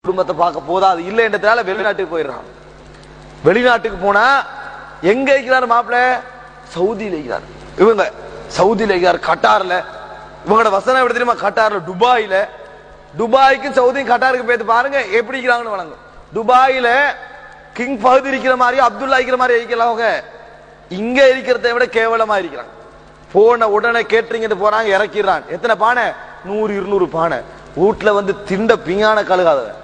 குடும்பத்தை பார்க்க போதா அது இல்லைன்றதுனால வெளிநாட்டுக்கு போயிடுறான் வெளிநாட்டுக்கு போனா எங்க இருக்கிறார் மாப்பிள்ள சவுதியில இருக்கிறார் இவங்க சவுதியில இருக்கிறார் கட்டார்ல இவங்களோட வசனம் எப்படி தெரியுமா கட்டார்ல துபாயில துபாய்க்கு சவுதியும் கட்டாருக்கு போய் பாருங்க எப்படி இருக்கிறாங்கன்னு வழங்கும் துபாயில கிங் பகுதி இருக்கிற மாதிரி அப்துல்லா இருக்கிற மாதிரி இருக்கிறாங்க அவங்க இங்க இருக்கிறதை விட கேவலமா இருக்கிறாங்க போன உடனே கேட்டரிங் போறாங்க இறக்கிறான் எத்தனை பானை நூறு இருநூறு பானை வீட்டுல வந்து திண்ட பிங்கான கழுகாதவன்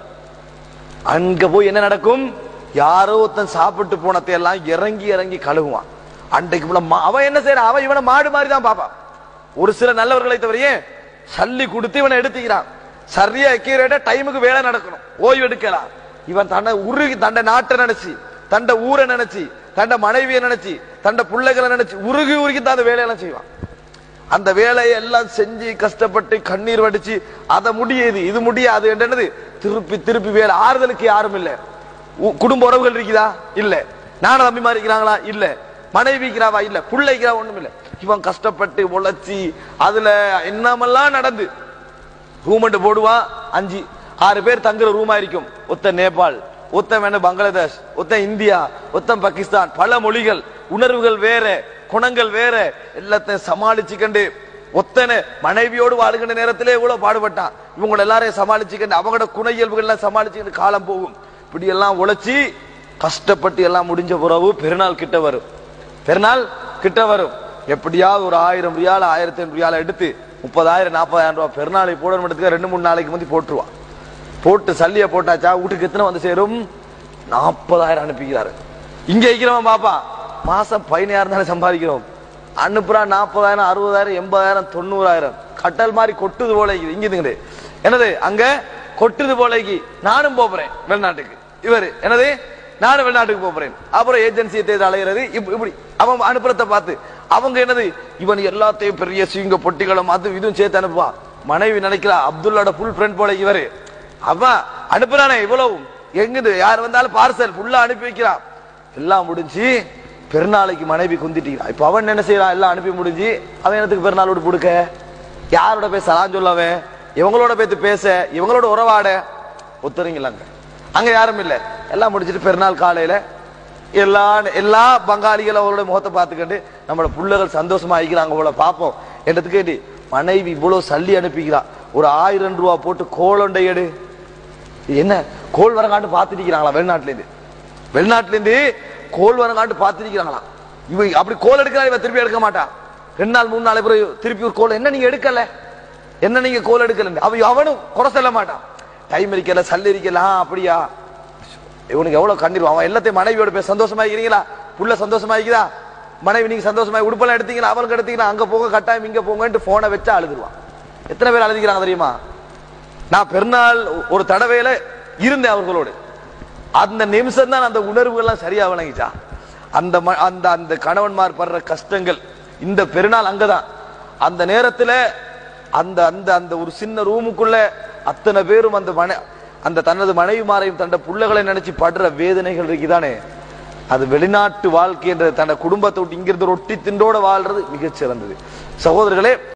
அங்க போய் என்ன நடக்கும் யாரோ ஒருத்தன் சாப்பிட்டு போனதை எல்லாம் இறங்கி இறங்கி கழுவுவான் அன்றைக்கு போல மா- அவன் என்ன செய்யறான் அவன் இவனை மாடு மாதிரி தான் பாப்பான் ஒரு சில நல்லவர்களை தவிரையே சல்லி கொடுத்து இவனை எடுத்துக்கிறான் சரியா எக்கீரேட்ட டைமுக்கு வேலை நடக்கணும் ஓய்வு எடுக்கலாம் இவன் தன்னை உருகி தண்ட நாட்டை நினைச்சு தண்ட ஊரை நினைச்சு தண்ட மனைவியை நினைச்சு தண்ட பிள்ளைகளை நினைச்சு உருகி உருகி தான் அந்த வேலையெல்லாம் செய்வான் அந்த வேலையை எல்லாம் செஞ்சு கஷ்டப்பட்டு கண்ணீர் வடிச்சு அதை முடியுது இது முடியாது என்னது திருப்பி திருப்பி வேலை ஆறுதலுக்கு யாரும் இல்ல உ- குடும்ப உறவுகள் இருக்குதா இல்ல நான தம்பி மாதிரி இருக்கிறாங்களா இல்ல மனைவி இருக்கிறாவா இல்ல பிள்ளைக்கிறா ஒண்ணும் இல்ல இவன் கஷ்டப்பட்டு உழைச்சி அதுல என்னமெல்லாம் நடந்து ரூம் போடுவான் அஞ்சு ஆறு பேர் தங்குற ரூமா இருக்கும் ஒத்த நேபாள் ஒத்த வேண பங்களாதேஷ் ஒத்த இந்தியா ஒத்தன் பாகிஸ்தான் பல மொழிகள் உணர்வுகள் வேற குணங்கள் வேற எல்லாத்தையும் சமாளிச்சுக்கண்டு ஒத்தனை மனைவியோடு வாழுகின்ற நேரத்திலே இவ்வளவு பாடுபட்டான் இவங்க எல்லாரையும் சமாளிச்சுக்கண்டு அவங்களோட குண இயல்புகள் எல்லாம் சமாளிச்சுக்கிட்டு காலம் போகும் இப்படி எல்லாம் உழைச்சி கஷ்டப்பட்டு எல்லாம் முடிஞ்ச பிறகு பெருநாள் கிட்ட வரும் பெருநாள் கிட்ட வரும் எப்படியாவது ஒரு ஆயிரம் ரியால் ஆயிரத்தி ஐநூறு ரியால் எடுத்து முப்பதாயிரம் நாற்பதாயிரம் ரூபாய் பெருநாளை போடணும் ரெண்டு மூணு நாளைக்கு முந்தி போட்டுருவான் போட்டு சல்லிய போட்டாச்சா வீட்டுக்கு எத்தனை வந்து சேரும் நாற்பதாயிரம் அனுப்பிக்கிறாரு இங்க இருக்கிறவன் பாப்பா மாசம் பதினாயிரம் தானே சம்பாதிக்கிறோம் அனுப்புறா நாற்பதாயிரம் அறுபதாயிரம் எண்பதாயிரம் தொண்ணூறாயிரம் கட்டல் மாதிரி கொட்டுது போல இருக்குது இங்க இதுங்கடு என்னது அங்க கொட்டுது போலக்கு நானும் போறேன் வெளிநாட்டுக்கு இவரு என்னது நானும் வெளிநாட்டுக்கு போறேன் அப்புறம் ஏஜென்சியை தேடி அலைகிறது இப்ப- இப்படி அவன் அனுப்புறத பார்த்து அவங்க என்னது இவன் எல்லாத்தையும் பெரிய சிங்க பொட்டிகளும் அது இதுவும் சேர்த்து அனுப்புவா மனைவி நினைக்கிறா அப்துல்லாட ஃபுல் ஃப்ரெண்ட் போல இவரு அவன் அனுப்புறானே இவ்வளவு எங்குது யார் வந்தாலும் பார்சல் ஃபுல்லா அனுப்பி வைக்கிறான் எல்லாம் முடிஞ்சு பெருநாளைக்கு மனைவி குந்திட்டீங்க இப்ப அவன் என்ன செய்யறான் எல்லாம் அனுப்பி முடிஞ்சு அவன் என்னத்துக்கு பெருநாள் விட்டு கொடுக்க யாரோட போய் சலான் சொல்லவன் இவங்களோட பேத்து பேச இவங்களோட உறவாட ஒத்துறீங்களாங்க அங்க யாரும் இல்ல எல்லாம் முடிச்சிட்டு பெருநாள் காலையில எல்லா எல்லா பங்காளிகளும் அவரோட முகத்தை பார்த்துக்கிட்டு நம்மளோட பிள்ளைகள் சந்தோஷமா ஆகிக்கிறாங்க போல பார்ப்போம் என்னத்துக்கு வேண்டி மனைவி இவ்வளவு சல்லி அனுப்பிக்கிறா ஒரு ஆயிரம் ரூபா போட்டு கோலண்டை எடு என்ன கோல் வரங்காண்டு பார்த்துட்டு வெளிநாட்டுல இருந்து வெளிநாட்டுல இருந்து கோல் வரங்காண்டு பார்த்துருக்கிறாங்களாம் இவ அப்படி கோல் எடுக்கிறா இவ திருப்பி எடுக்க மாட்டான் ரெண்டு நாள் மூணு நாள் பிறகு திருப்பி ஒரு கோல் என்ன நீங்க எடுக்கல என்ன நீங்க கோல் எடுக்கல அவ அவனும் குறை சொல்ல மாட்டான் டைம் இருக்கல சல்லி இருக்கல ஆ, அப்படியா இவனுக்கு எவ்வளவு கண்ணீர் அவன் எல்லாத்தையும் மனைவியோட போய் சந்தோஷமா இருக்கிறீங்களா புள்ள சந்தோஷமா இருக்குதா மனைவி நீங்க சந்தோஷமா உடுப்பெல்லாம் எடுத்தீங்களா அவளுக்கு எடுத்தீங்களா அங்க போங்க கட்டாயம் இங்க போங்கன்ட்டு போனை வச்சா அழுதுருவான் எத்தனை பேர் அழுதிக்கிறாங்க தெரியுமா நான் பெருநாள் ஒரு தடவையில இருந்தேன் அவர்களோடு அந்த நிமிஷம் தான் அந்த உணர்வுகள்லாம் சரியா விளங்கிச்சா அந்த ம- அந்த அந்த கணவன்மார் படுற கஷ்டங்கள் இந்த பெருநாள் அங்கதான் அந்த நேரத்துல அந்த அந்த அந்த ஒரு சின்ன ரூமுக்குள்ள அத்தனை பேரும் அந்த மன அந்த தனது மனைவிமாரையும் தன்னை புள்ளைகளை நினைச்சு படுற வேதனைகள் இருக்குதானே அது வெளிநாட்டு வாழ்க்கை என்ற தன்னை குடும்பத்தை விட்டு இங்கிருந்து ரொட்டி திண்டோட வாழ்றது மிகச் சிறந்தது சகோதரர்களே